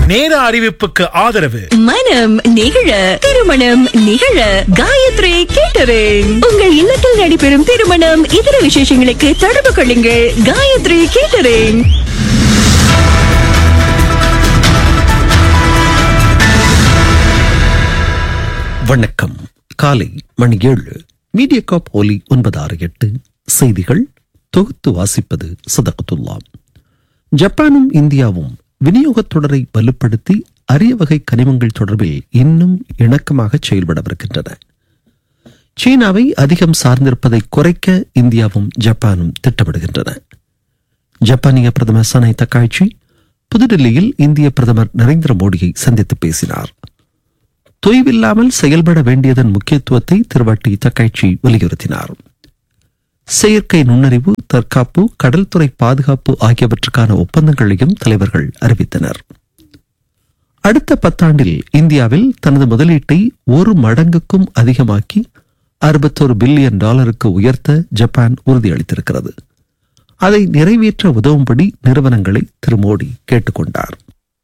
நேர அறிவிப்புக்கு ஆதரவு மனம் நிகழ திருமணம் நிகழ காயத்ரி கேட்டரிங் உங்கள் இல்லத்தில் நடைபெறும் திருமணம் இதர விசேஷங்களுக்கு தொடர்பு கொள்ளுங்கள் காயத்ரி கேட்டரிங் வணக்கம் காலை மணி ஏழு மீடியா காப் ஒலி ஒன்பது ஆறு எட்டு செய்திகள் தொகுத்து வாசிப்பது சதகத்துல்லா ஜப்பானும் இந்தியாவும் விநியோகத் தொடரை வலுப்படுத்தி அரிய வகை கனிமங்கள் தொடர்பில் இன்னும் இணக்கமாக செயல்படவிருக்கின்றன சீனாவை அதிகம் சார்ந்திருப்பதை குறைக்க இந்தியாவும் ஜப்பானும் திட்டமிடுகின்றன ஜப்பானிய பிரதமர் சனை தக்காய்ச்சி புதுடில்லியில் இந்திய பிரதமர் நரேந்திர மோடியை சந்தித்து பேசினார் தொய்வில்லாமல் செயல்பட வேண்டியதன் முக்கியத்துவத்தை திருவாட்டி தக்காய்ச்சி வலியுறுத்தினார் செயற்கை நுண்ணறிவு தற்காப்பு கடல்துறை பாதுகாப்பு ஆகியவற்றுக்கான ஒப்பந்தங்களையும் தலைவர்கள் அறிவித்தனர் அடுத்த பத்தாண்டில் இந்தியாவில் தனது முதலீட்டை ஒரு மடங்குக்கும் அதிகமாக்கி அறுபத்தொரு பில்லியன் டாலருக்கு உயர்த்த ஜப்பான் உறுதியளித்திருக்கிறது அதை நிறைவேற்ற உதவும்படி நிறுவனங்களை திரு மோடி கேட்டுக்கொண்டார்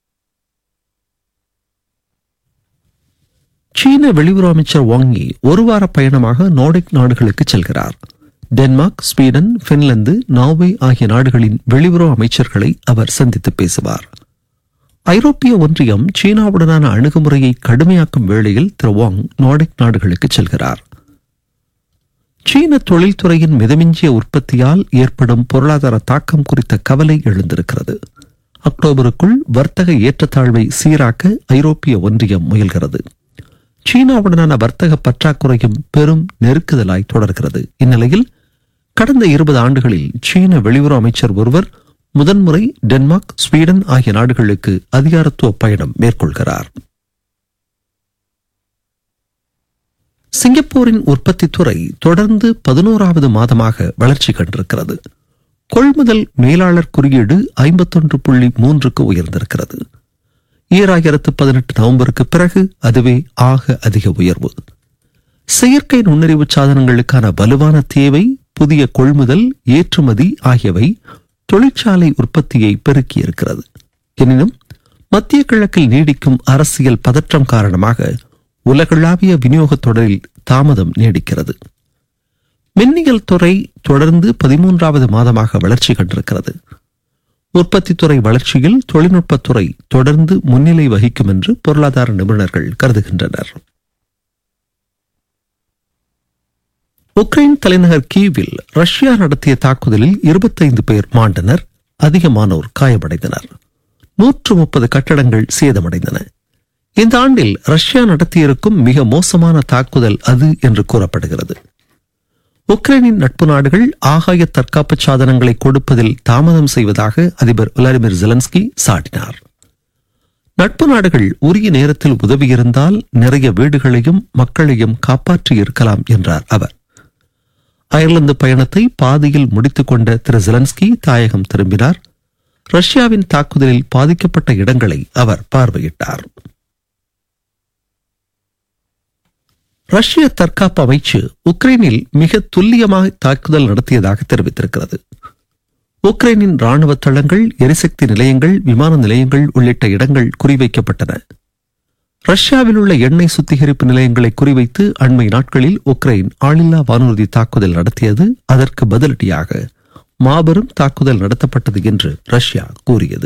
சீன வெளியுறவு அமைச்சர் வாங்கி ஒரு வார பயணமாக நார்டிக் நாடுகளுக்கு செல்கிறார் டென்மார்க் ஸ்வீடன் பின்லாந்து நார்வே ஆகிய நாடுகளின் வெளியுறவு அமைச்சர்களை அவர் சந்தித்து பேசுவார் ஐரோப்பிய ஒன்றியம் சீனாவுடனான அணுகுமுறையை கடுமையாக்கும் வேளையில் திரு வாங் நார்டிக் நாடுகளுக்கு செல்கிறார் சீன தொழில்துறையின் மிதமிஞ்சிய உற்பத்தியால் ஏற்படும் பொருளாதார தாக்கம் குறித்த கவலை எழுந்திருக்கிறது அக்டோபருக்குள் வர்த்தக ஏற்றத்தாழ்வை சீராக்க ஐரோப்பிய ஒன்றியம் முயல்கிறது சீனாவுடனான வர்த்தக பற்றாக்குறையும் பெரும் நெருக்குதலாய் தொடர்கிறது இந்நிலையில் கடந்த இருபது ஆண்டுகளில் சீன வெளியுறவு அமைச்சர் ஒருவர் முதன்முறை டென்மார்க் ஸ்வீடன் ஆகிய நாடுகளுக்கு அதிகாரத்துவ பயணம் மேற்கொள்கிறார் சிங்கப்பூரின் உற்பத்தி துறை தொடர்ந்து பதினோராவது மாதமாக வளர்ச்சி கண்டிருக்கிறது கொள்முதல் மேலாளர் குறியீடு ஐம்பத்தொன்று புள்ளி மூன்றுக்கு உயர்ந்திருக்கிறது ஈராயிரத்து பதினெட்டு நவம்பருக்கு பிறகு அதுவே ஆக அதிக உயர்வு செயற்கை நுண்ணறிவு சாதனங்களுக்கான வலுவான தேவை புதிய கொள்முதல் ஏற்றுமதி ஆகியவை தொழிற்சாலை உற்பத்தியை பெருக்கியிருக்கிறது எனினும் மத்திய கிழக்கில் நீடிக்கும் அரசியல் பதற்றம் காரணமாக உலகளாவிய விநியோகத் தொடரில் தாமதம் நீடிக்கிறது மின்னியல் துறை தொடர்ந்து பதிமூன்றாவது மாதமாக வளர்ச்சி கண்டிருக்கிறது உற்பத்தித்துறை வளர்ச்சியில் தொழில்நுட்பத்துறை தொடர்ந்து முன்னிலை வகிக்கும் என்று பொருளாதார நிபுணர்கள் கருதுகின்றனர் உக்ரைன் தலைநகர் கீவில் ரஷ்யா நடத்திய தாக்குதலில் இருபத்தைந்து பேர் மாண்டனர் அதிகமானோர் காயமடைந்தனர் நூற்று முப்பது கட்டடங்கள் சேதமடைந்தன இந்த ஆண்டில் ரஷ்யா நடத்தியிருக்கும் மிக மோசமான தாக்குதல் அது என்று கூறப்படுகிறது உக்ரைனின் நட்பு நாடுகள் ஆகாய தற்காப்பு சாதனங்களை கொடுப்பதில் தாமதம் செய்வதாக அதிபர் விளாடிமிர் ஜெலன்ஸ்கி சாட்டினார் நட்பு நாடுகள் உரிய நேரத்தில் உதவியிருந்தால் நிறைய வீடுகளையும் மக்களையும் காப்பாற்றி இருக்கலாம் என்றார் அவர் அயர்லாந்து பயணத்தை பாதியில் முடித்துக் கொண்ட திரு ஜெலன்ஸ்கி தாயகம் திரும்பினார் ரஷ்யாவின் தாக்குதலில் பாதிக்கப்பட்ட இடங்களை அவர் பார்வையிட்டார் ரஷ்ய தற்காப்பு அமைச்சு உக்ரைனில் மிக துல்லியமாக தாக்குதல் நடத்தியதாக தெரிவித்திருக்கிறது உக்ரைனின் ராணுவ தளங்கள் எரிசக்தி நிலையங்கள் விமான நிலையங்கள் உள்ளிட்ட இடங்கள் குறிவைக்கப்பட்டன ரஷ்யாவில் உள்ள எண்ணெய் சுத்திகரிப்பு நிலையங்களை குறிவைத்து அண்மை நாட்களில் உக்ரைன் ஆளில்லா வானூர்தி தாக்குதல் நடத்தியது அதற்கு பதிலடியாக மாபெரும் தாக்குதல் நடத்தப்பட்டது என்று ரஷ்யா கூறியது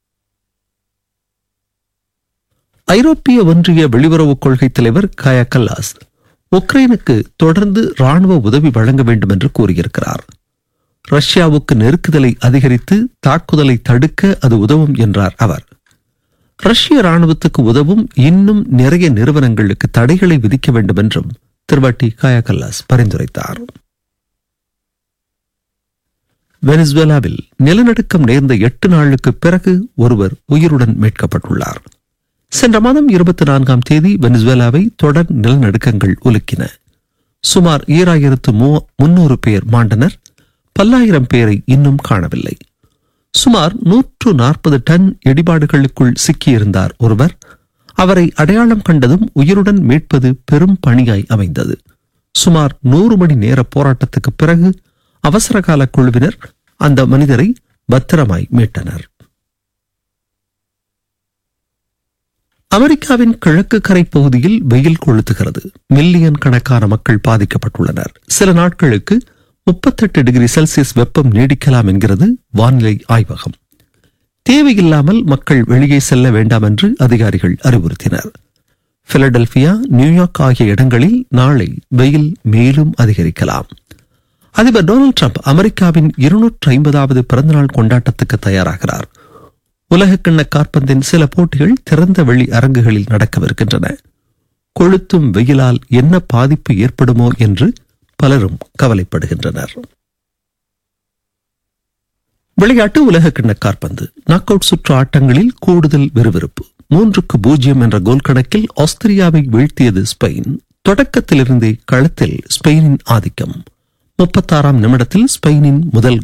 ஐரோப்பிய ஒன்றிய வெளியுறவு கொள்கை தலைவர் காயா கல்லாஸ் உக்ரைனுக்கு தொடர்ந்து ராணுவ உதவி வழங்க வேண்டும் என்று கூறியிருக்கிறார் ரஷ்யாவுக்கு நெருக்குதலை அதிகரித்து தாக்குதலை தடுக்க அது உதவும் என்றார் அவர் ரஷ்ய ராணுவத்துக்கு உதவும் இன்னும் நிறைய நிறுவனங்களுக்கு தடைகளை விதிக்க வேண்டும் என்றும் திருவாட்டி காயா கல்லாஸ் பரிந்துரைத்தார் வெனிசுவேலாவில் நிலநடுக்கம் நேர்ந்த எட்டு நாளுக்கு பிறகு ஒருவர் உயிருடன் மீட்கப்பட்டுள்ளார் சென்ற மாதம் இருபத்தி நான்காம் தேதி வெனிசுவேலாவை தொடர் நிலநடுக்கங்கள் உலுக்கின சுமார் ஈராயிரத்து முன்னூறு பேர் மாண்டனர் பல்லாயிரம் பேரை இன்னும் காணவில்லை சுமார் நூற்று நாற்பது டன் இடிபாடுகளுக்குள் சிக்கியிருந்தார் ஒருவர் அவரை அடையாளம் கண்டதும் உயிருடன் மீட்பது பெரும் பணியாய் அமைந்தது சுமார் நூறு மணி நேர போராட்டத்துக்கு பிறகு அவசரகால குழுவினர் அந்த மனிதரை பத்திரமாய் மீட்டனர் அமெரிக்காவின் கிழக்கு கரை பகுதியில் வெயில் கொளுத்துகிறது மில்லியன் கணக்கான மக்கள் பாதிக்கப்பட்டுள்ளனர் சில நாட்களுக்கு முப்பத்தெட்டு டிகிரி செல்சியஸ் வெப்பம் நீடிக்கலாம் என்கிறது வானிலை ஆய்வகம் தேவையில்லாமல் மக்கள் வெளியே செல்ல வேண்டாம் என்று அதிகாரிகள் அறிவுறுத்தினர் பிலடெல்பியா நியூயார்க் ஆகிய இடங்களில் நாளை வெயில் மேலும் அதிகரிக்கலாம் அதிபர் டொனால்டு ட்ரம்ப் அமெரிக்காவின் இருநூற்று ஐம்பதாவது பிறந்தநாள் கொண்டாட்டத்துக்கு தயாராகிறார் உலகக்கிண்ண காற்பந்தின் சில போட்டிகள் திறந்த வெளி அரங்குகளில் நடக்கவிருக்கின்றன கொளுத்தும் வெயிலால் என்ன பாதிப்பு ஏற்படுமோ என்று பலரும் கவலைப்படுகின்றனர் விளையாட்டு உலகக்கிண்ண காற்பந்து நாக் அவுட் சுற்று ஆட்டங்களில் கூடுதல் விறுவிறுப்பு மூன்றுக்கு பூஜ்ஜியம் என்ற கோல் கணக்கில் ஆஸ்திரியாவை வீழ்த்தியது ஸ்பெயின் தொடக்கத்திலிருந்தே களத்தில் ஸ்பெயினின் ஆதிக்கம் முப்பத்தாறாம் நிமிடத்தில் ஸ்பெயினின் முதல்